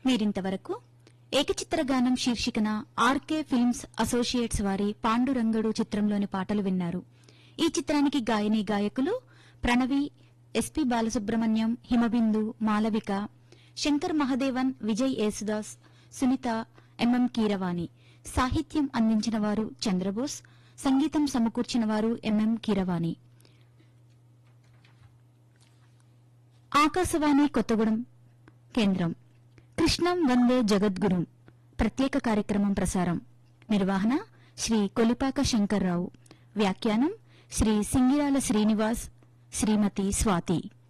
మీరింతవరకు ఏకచిత్ర గానం శీర్షికన ఆర్కే ఫిల్మ్స్ అసోసియేట్స్ వారి పాండురంగడు చిత్రంలోని పాటలు విన్నారు ఈ చిత్రానికి గాయని గాయకులు ప్రణవి ఎస్పి బాలసుబ్రహ్మణ్యం హిమబిందు మాలవిక శంకర్ మహదేవన్ విజయ్ యేసుదాస్ సునీత ఎంఎం కీరవాణి సాహిత్యం అందించిన వారు చంద్రబోస్ సంగీతం సమకూర్చిన వారు ఎంఎం కీరవాణి ఆకాశవాణి కొత్తగూడెం కేంద్రం కృష్ణం వందే జగద్గురుం ప్రత్యేక కార్యక్రమం ప్రసారం నిర్వహణ శ్రీ కొలిపాక శంకర్రావు వ్యాఖ్యానం శ్రీ సింగిరాల శ్రీనివాస్ శ్రీమతి స్వాతి